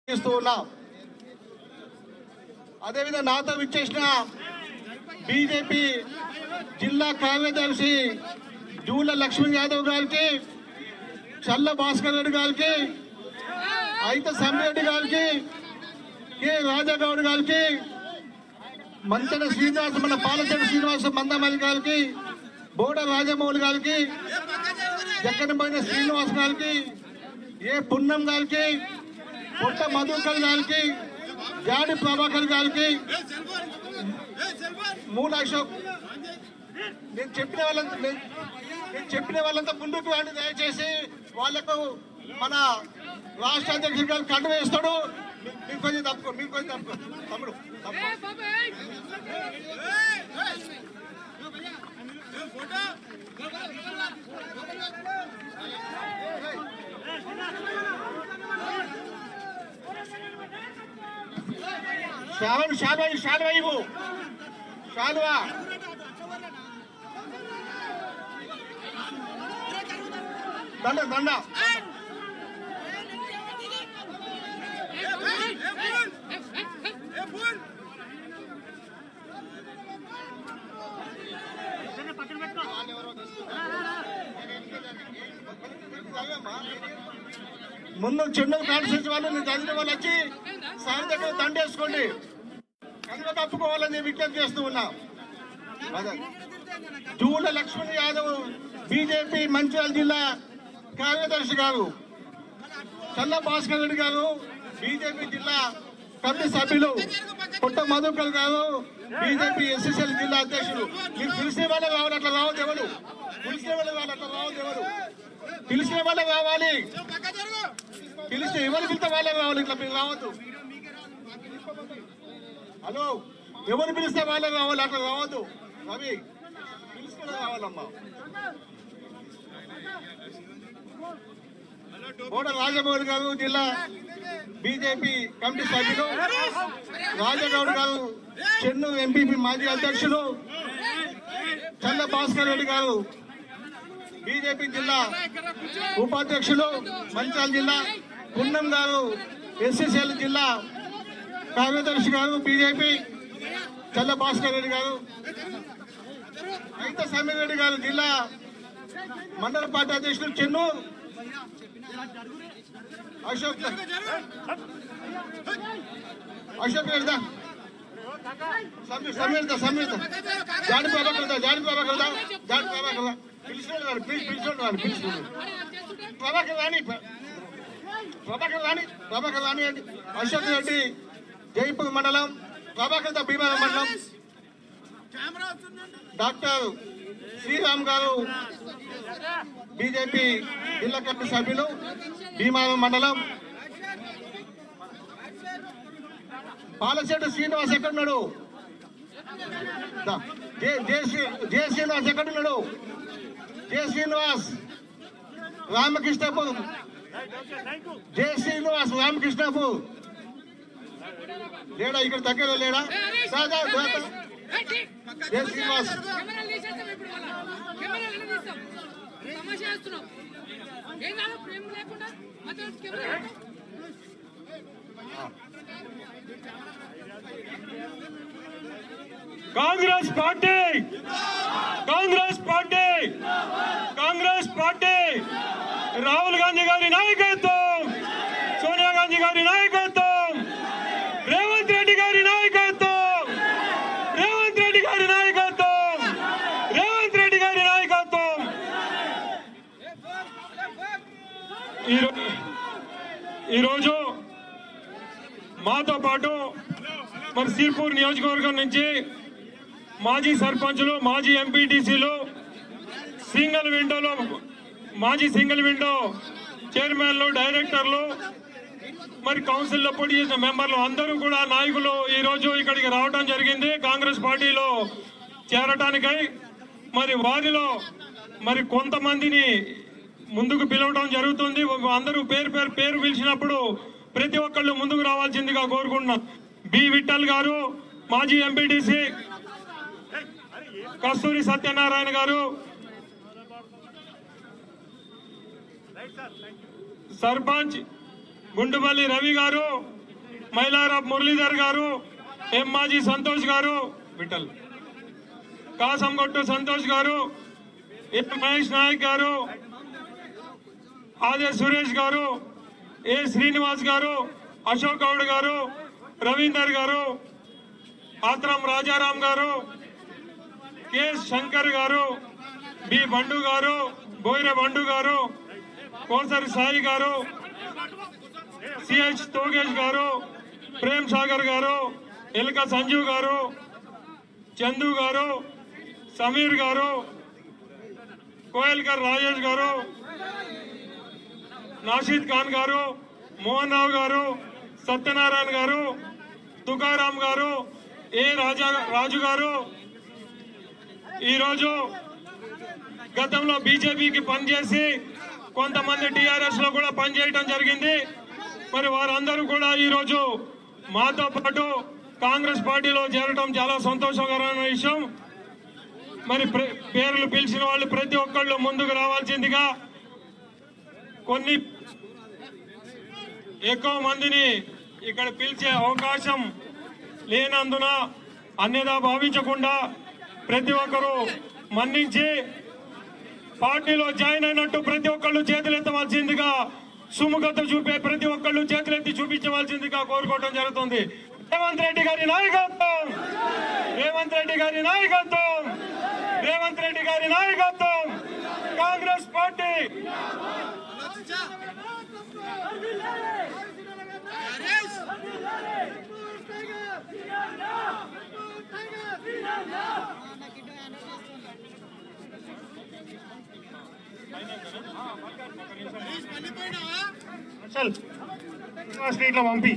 ఇస్తూ ఉన్నాం అదేవిధంగా నాతో విచ్చేసిన బీజేపీ జిల్లా కార్యదర్శి జూల లక్ష్మణ్ యాదవ్ గారికి చల్ల భాస్కర్ రెడ్డి గారికి అయితే సమ్మిరెడ్డి గారికి కె రాజాగౌడ్ గారికి మంచన శ్రీనివాస మన పాలచెడు శ్రీనివాస మందమల్లి గారికి బోడ రాజమౌళి గారికి జక్కనపైన శ్రీనివాస్ గారికి ఏ పున్నం గారికి పుట్ట మధుకర్ గారికి జాడి ప్రభాకర్ గారికి మూల అశోక్ నేను చెప్పిన వాళ్ళంతా నేను నేను చెప్పిన వాళ్ళంతా ముందుకు రండి దయచేసి వాళ్లకు మన రాష్ట్ర అధ్యక్షుడు గారు కండు వేస్తాడు మీ- మీరు కొంచెం తప్పుకో మీరు కొంచెం తప్పుకో తమ్ముడు తప్పుకో. శాలువ శాలువ శాలువ ఇవ్వు శాలువ దండ దండ ముందు చెన్నై కాన్స్టిట్యూన్సీ వాళ్ళు నేను చదివిన వాళ్ళు వచ్చి సార్ దగ్గర దండేసుకోండి కనుక తప్పుకోవాలని నేను విజ్ఞప్తి చేస్తూ ఉన్నా అదే జూల లక్ష్మణ్ యాదవ్ బీజేపీ మంచిర్యాల జిల్లా కార్యదర్శి గారు చల్ల భాస్కర్ రెడ్డి గారు బీజేపీ జిల్లా కమిటీ సభ్యులు పుట్ట మధుకర్ గారు బీజేపీ ఎస్ఎస్ఎల్ జిల్లా అధ్యక్షులు మీరు పిలిచిన వాళ్ళే రావాలి అట్లా రావద్దు ఎవరు పిలిచిన వాళ్ళే రావాలి అట్లా రావద్దు ఎవరు పిలిచిన వాళ్ళే రావాలి పిలిస్తే ఎవరు పిలితే వాళ్ళే రావాలి ఇట్లా మీరు రావద్దు హలో ఎవరు పిలిస్తే వాళ్ళే రావాలి అట్లా రావద్దు రవి పిలిస్తే రావాలమ్మా బోడ రాజమౌళి గారు జిల్లా బీజేపీ కమిటీ సభ్యులు రాజగౌడ్ గారు చెన్ను ఎంపీపీ మాజీ అధ్యక్షులు చల్ల భాస్కర్ రెడ్డి గారు బీజేపీ జిల్లా ఉపాధ్యక్షులు మంచాల జిల్లా పున్నం గారు ఎస్ఎస్ఎల్ జిల్లా కార్యదర్శి గారు బీజేపీ చల్ల భాస్కర్ రెడ్డి గారు అయితే సమీర్ రెడ్డి గారు జిల్లా మండల పార్టీ అధ్యక్షులు చెన్ను అశోక్ అశోక్ రెడ్డి సమీర్ సమీర్ సమీర్ జాడి ప్రభాకర్ జాడి ప్రభాకర్ జాడి ప్రభాకర్ పిలిచిన వారు పిలిచిన వారు పిలిచిన ప్రభాకర్ రాణి ప్రభాకర్ రాణి ప్రభాకర్ రాణి అండి అశోక్ రెడ్డి జైపూర్ మండలం ప్రభాకర్ భీమవరం మండలం డాక్టర్ శ్రీరామ్ గారు బీజేపీ జిల్లా కమిటీ సభ్యులు భీమవరం మండలం పాలశెట్టి శ్రీనివాస్ ఎక్కడున్నాడు దా. జే జే శ్రీ- జే శ్రీనివాస్ ఎక్కడున్నాడు జే శ్రీనివాస్ రామకృష్ణపూర్ జే శ్రీనివాస్ రామకృష్ణపూర్ లేడా ఇక్కడ దగ్గర లేడా దాదా దాదా జే శ్రీనివాస్ కెమెరాలు తీసేస్తాం ఇప్పుడు మళ్ళా. కెమెరాలు ఎలా తీస్తాం? తమాషా చేస్తున్నాం. ఏం కాదు, ప్రేమ లేకుండా మధ్యలో కెమెరా పెట్టు. Congress party Congress party Congress party Rahul Gandhi గారి నాయకత్వం సోనియా గాంధీ గారి నాయకత్వం రేవంత్ రెడ్డి గారి నాయకత్వం రేవంత్ రెడ్డి గారి నాయకత్వం రేవంత్ రెడ్డి గారి నాయకత్వం ఈరో- ఈరోజు మాతో పాటు మరి సిర్పూర్ నియోజకవర్గం నుంచి మాజీ సర్పంచులు మాజీ ఎంపీటీసీలు సింగిల్ విండోలో మాజీ సింగిల్ విండో చైర్మన్లు డైరెక్టర్లు మరి కౌన్సిల్లో పోటీ చేసిన మెంబర్లు అందరూ కూడా నాయకులు ఈ రోజు ఇక్కడికి రావడం జరిగింది కాంగ్రెస్ పార్టీలో చేరటానికై మరి వారిలో మరి కొంతమందిని ముందుకు పిలవడం జరుగుతుంది అందరూ పేరు పేరు పేరు పిలిచినప్పుడు ప్రతి ఒక్కళ్ళు ముందుకు రావాల్సిందిగా కోరుకుంటున్నాం బి విఠల్ గారు మాజీ ఎంపీటీసీ కస్తూరి సత్యనారాయణ గారు సర్పంచ్ గుండుపల్లి రవి గారు మైలారప్ మురళీధర్ గారు ఎం మాజీ సంతోష్ గారు విఠల్ కాసంగొట్టు సంతోష్ గారు ఎం మహేష్ నాయక్ గారు ఆదే సురేష్ గారు ఏ శ్రీనివాస్ గారు అశోక్ గౌడ్ గారు రవీందర్ గారు ఆత్రం రాజారాం గారు కె శంకర్ గారు బి బండు గారు బోయిర బండు గారు కోసరి సాయి గారు సిహెచ్ తోగేష్ గారు ప్రేమ్ సాగర్ గారు ఎలుక సంజీవ్ గారు చందు గారు సమీర్ గారు కోయల్కర్ రాజేష్ గారు నాషీద్ ఖాన్ గారు మోహన్ రావు గారు సత్యనారాయణ గారు తుకారాం గారు ఏ రాజా రాజు గారు ఈరోజు గతంలో బీజేపీకి పనిచేసి కొంతమంది టీఆర్ఎస్ లో కూడా పనిచేయడం జరిగింది మరి వారందరూ కూడా ఈరోజు మాతో పాటు కాంగ్రెస్ పార్టీలో చేరడం చాలా సంతోషకరమైన విషయం మరి ప్ర- పేర్లు పిలిచిన వాళ్ళు ప్రతి ఒక్కళ్ళు ముందుకు రావాల్సిందిగా కొన్ని ఎక్కువ మందిని ఇక్కడ పిలిచే అవకాశం లేనందున అన్యదా భావించకుండా ప్రతి ఒక్కరూ మన్నించి పార్టీలో జాయిన్ అయినట్టు ప్రతి ఒక్కళ్ళు చేతులెత్తవలసిందిగా సుముఖత చూపే ప్రతి ఒక్కళ్ళు చేతులెత్తి చూపించవలసిందిగా కోరుకోవడం జరుగుతుంది రేవంత్ రెడ్డి గారి నాయకత్వం రేవంత్ రెడ్డి గారి నాయకత్వం రేవంత్ రెడ్డి గారి నాయకత్వం కాంగ్రెస్ పార్టీ చల్ స్ట్రీట్లో పంపి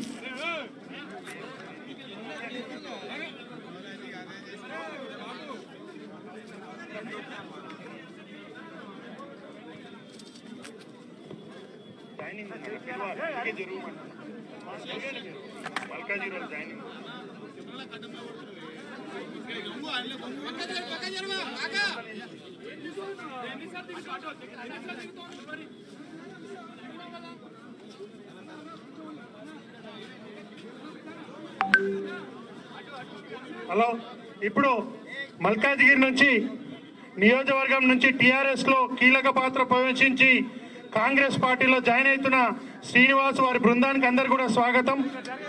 హలో ఇప్పుడు మల్కాజ్గిరి నుంచి నియోజకవర్గం నుంచి టిఆర్ఎస్ లో కీలక పాత్ర ప్రవేశించి కాంగ్రెస్ పార్టీలో జాయిన్ అవుతున్న శ్రీనివాస్ వారి బృందానికి అందరు కూడా స్వాగతం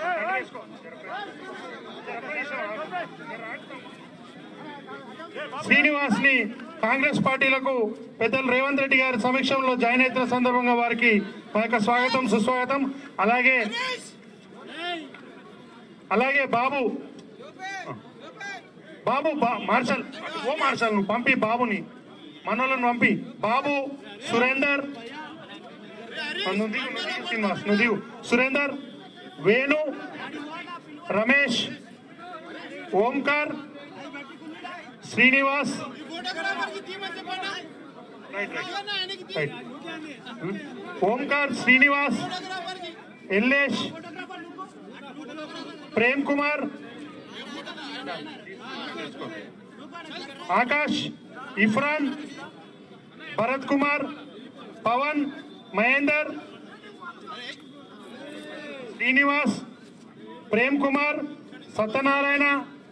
శ్రీనివాస్ ని కాంగ్రెస్ పార్టీలకు పెద్దలు రేవంత్ రెడ్డి గారి సమక్షంలో జాయిన్ అవుతున్న సందర్భంగా వారికి మా యొక్క స్వాగతం సుస్వాగతం అలాగే అలాగే బాబు బాబు బా మార్షల్ ఓ మార్షల్ నువ్వు పంపి బాబుని మనోళ్ళని పంపి బాబు సురేందర్ నువ్వు దిగు, నువ్వు దిగు, శ్రీనివాస్ నువ్వు దిగు. Surender Venu Ramesh Omkar Srinivas right right right Omkar Srinivas Ellesh Prem Kumar Akash ఇఫ్రాన్ భరత్ కుమార్ పవన్ మహేందర్ శ్రీనివాస్ ప్రేమ్ కుమార్ సత్యనారాయణ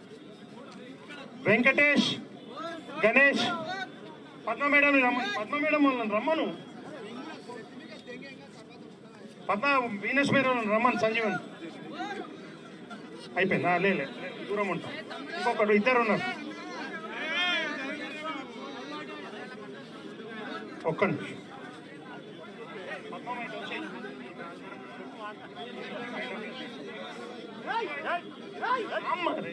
వెంకటేష్ గణేష్ పద్మ మేడం రమ్మ పద్మ మేడం వాళ్ళని రమ్మను పద్మ వీనస్ మేడం రమ్మను సంజీవన్ అయిపోయిందా లే లే, లే, దూరం ఉంటాం ఇంకొకడు ఇద్దరు ఉన్నారు ఒక్క నిమిషం అమ్మ రే.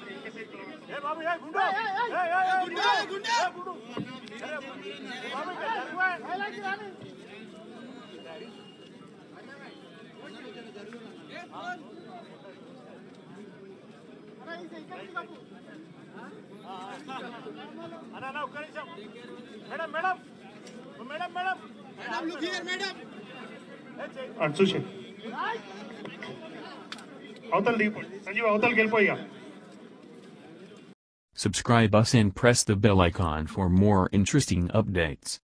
అటు చూసి అవతల దిగిపోయి సంజీవ్ అవతలకి వెళ్ళిపోయి ఇక. Subscribe us and press the bell icon for more interesting updates.